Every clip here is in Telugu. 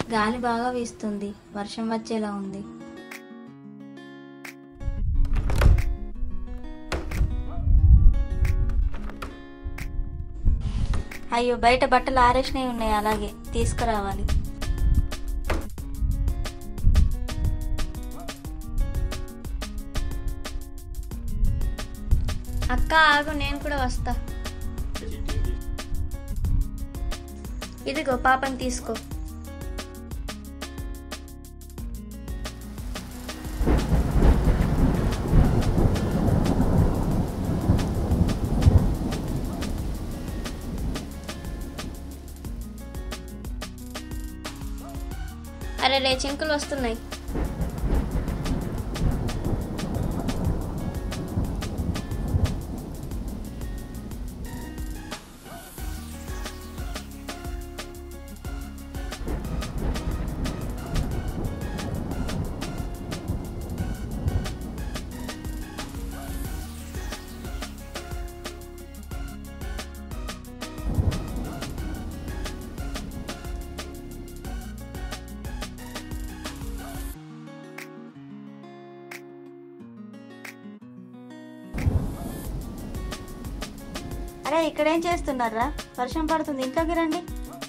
గాలి బాగా వీస్తుంది వర్షం వచ్చేలా ఉంది అయ్యో బయట బట్టలు ఆరేసినవి ఉన్నాయి అలాగే తీసుకురావాలి అక్క ఆగు నేను కూడా వస్తా ఇదిగో పాపని తీసుకో అరే రే చింకులు వస్తున్నాయి అరే ఇక్కడ ఏం చేస్తున్నారా వర్షం పడుతుంది ఇంట్లోకి రండి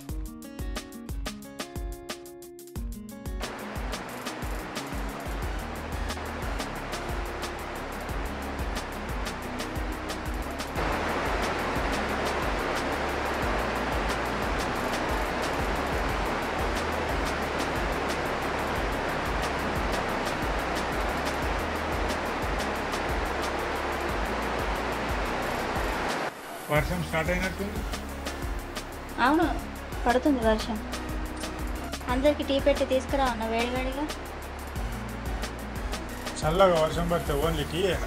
వర్షం స్టార్ట్ అయినట్టుంది అవును పడుతుంది వర్షం అందరికి టీ పెట్టి తీసుకురా అన్న వేడివేడిగా చల్లగా వర్షం పడితే ఓన్లీ టీ అయినా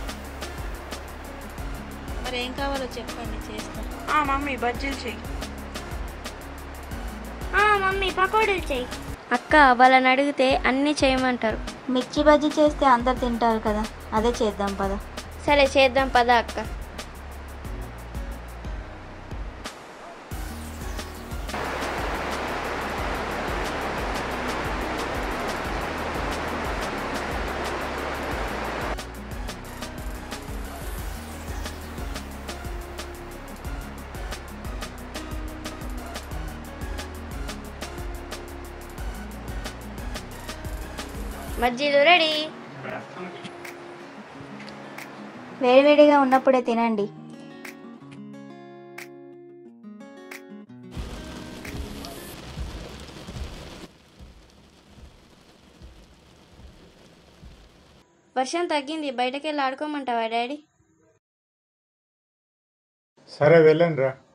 మరి ఏం కావాలో చెప్పండి చేస్తా ఆ మమ్మీ బజ్జీలు చెయ్యి మమ్మీ పకోడీలు చెయ్యి అక్క వాళ్ళని అడిగితే అన్నీ చేయమంటారు మిర్చి బజ్జీ చేస్తే అందరు తింటారు కదా అదే చేద్దాం పద సరే చేద్దాం పద అక్క మజ్జీలు రెడీ వేడివేడిగా ఉన్నప్పుడే తినండి వర్షం తగ్గింది బయటకెళ్ళి ఆడుకోమంటావా డాడీ సరే వెళ్ళండి రా